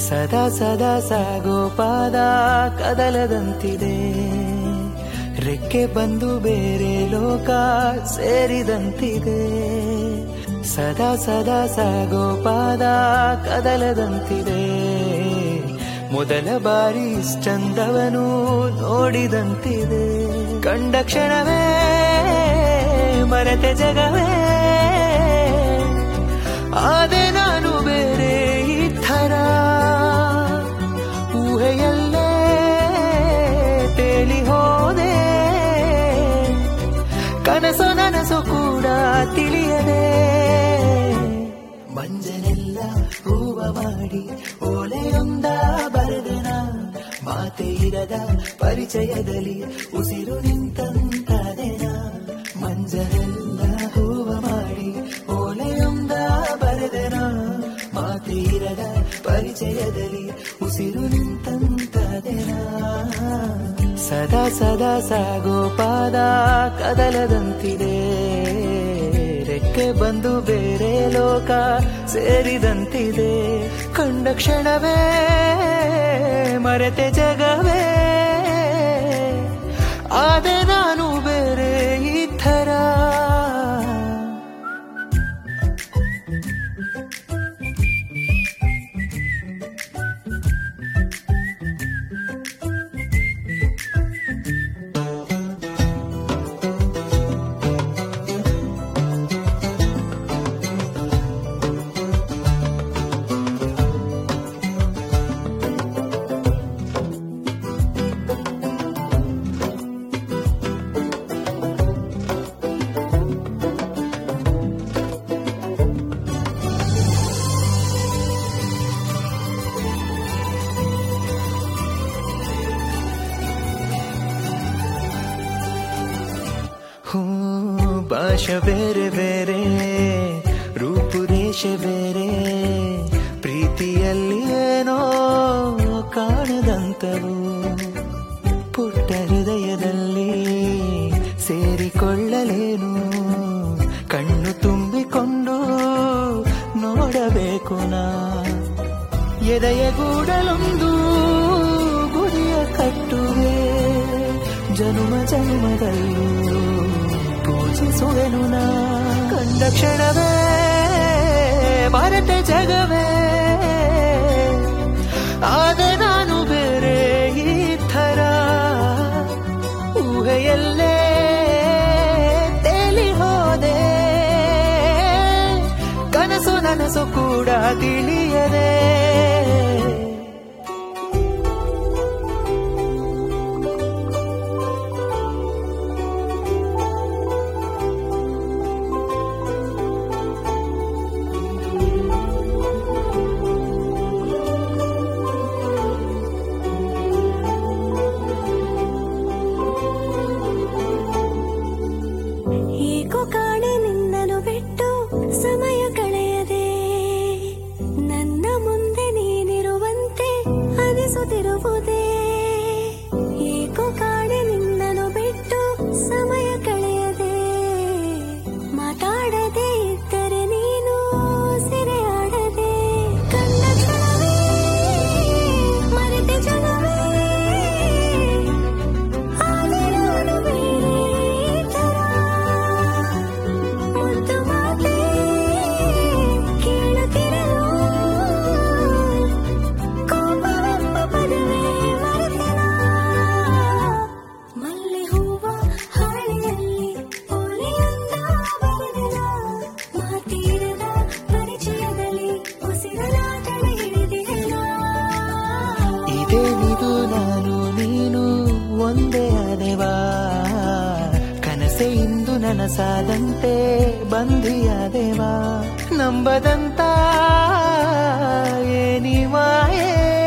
ಸದಾ ಸದಾ ಸಾಗೋ ಪಾದ ಕದಲದಂತಿದೆ ರೆಕ್ಕೆ ಬಂದು ಬೇರೆ ಲೋಕ ಸೇರಿದಂತಿದೆ ಸದಾ ಸದಾ ಸಾಗೋ ಪಾದ ಕದಲದಂತಿದೆ ಮೊದಲ ಬಾರಿ ಇಷ್ಟಂದವನು ನೋಡಿದಂತಿದೆ ಕಂಡ ಕ್ಷಣವೇ ಮರೆತೆ ಜಗವೇ ಆದೆ ನಾನು ಬೇರೆ ಈ ಥರ ಊಹೆಯಲ್ಲೇ ತೇಲಿ ಹೋದೆ ಕನಸು ನನಸು ಕೂಡ ತಿಳಿಯದೆ ಮಂಜನೆಲ್ಲ ಹೂವ ಮಾಡಿ ಓಲೆಯೊಂದ ಬರೆದೆನ ಮಾತೆ ಇರದ ಪರಿಚಯದಲ್ಲಿ ಉಸಿರು ನಿಂತಂತದೆನ ಮಂಜನೆಲ್ಲ ಹೂವ ಮಾಡಿ ಓಲೆಯೊಂದ ಬರೆದೆನ ಮಾತೆ ಇರದ ಪರಿಚಯದಲ್ಲಿ ಉಸಿರು ನಿಂತಂತದೆನ ಸದಾ ಸದಾ ಸಾಗೋ ಪಾದ ಕದಲದಂತಿದೆ ರೆಕ್ಕೆ ಬಂದು ಬೇರೆ ಲೋಕ ಸೇರಿದಂತಿದೆ ಕಂಡ ಕ್ಷಣವೇ ಮರೆತೆ ಜಗವೇ ಆದೆ ನಾನು ಬೇರೆ ಈ ಥರ ಹೂ ಭಾಷೆ ಬೇರೆ ಬೇರೆ ರೂಪುರೇಷ ಬೇರೆ ಪ್ರೀತಿಯಲ್ಲಿ ಏನೋ ಕಾಣದಂತವು ಪುಟ್ಟ ಹೃದಯದಲ್ಲಿ ಸೇರಿಕೊಳ್ಳಲೇನು ಕಣ್ಣು ತುಂಬಿಕೊಂಡು ನೋಡಬೇಕು ನಾ ಎದೆಯ ಗೂಡಲೊಂದು ಗುಡಿಯ ಕಟ್ಟುವೆ ಜನುಮ ಜನ್ಮದಲ್ಲೂ ಪೂಜಿಸುವೆನು ನಾ ಕಂಡ ಕ್ಷಣವೇ ಭಾರತ ಜಗವೇ ಆದೆ ನಾನು ಬೇರೆ ಈ ಥರ ಊಹೆಯಲ್ಲೇ ತೇಲಿ ಹೋದೆ ಕನಸು ನನಸು ಕೂಡ ತಿಳಿಯದೆ ಏಕೋ ಕಾಣೆ ನಿನ್ನನು ಬಿಟ್ಟು ಸಮಯ ಕಳೆಯದೆ ನನ್ನ ಮುಂದೆ ನೀನಿರುವಂತೆ ಅನಿಸುತ್ತಿರುವುದೇ ಏಕೋ ಕಾಣೆ ನಿನ್ನನು ಬಿಟ್ಟು ಸಮಯ ಕಳೆಯದೆ ಮಾತಾಡದೆ ಇದ್ದರೆ ನೀನು ಸೆರೆಯಾಡದೆ ಕಂಡ ಕ್ಷಣವೇ ಮರೆತೆ ಜಗವೇ ಆದರಾನು ಬೇರೆ ಥರ ಮುದ್ದು ಮಾತೆ ಕೇಳುತ್ತಿರಲು ಕೋಪವೆಂಬ ಪದವೇ ಮರೆತೆನ ಮಲ್ಲೆ ಹೂವ ಹಾಳೆಯಲ್ಲಿ ಓಲೆಯೊಂದ ಬರೆದೆನ ಮಾತೀರದ ಪರಿಚಯದಲ್ಲಿ ಉಸಿರನ ತಡೆ ಹಿಡಿದೆನ ಇದೇನಿದು ನಾನು ನೀನು ಒಂದೇ ಆದೆವಾ ಕನಸೆ ಇಂದು ನನಸಾದಂತೆ ಬಂಧಿಯಾದೆವಾ ನಂಬದಂತ ಏನಿ ಮಾಯೇ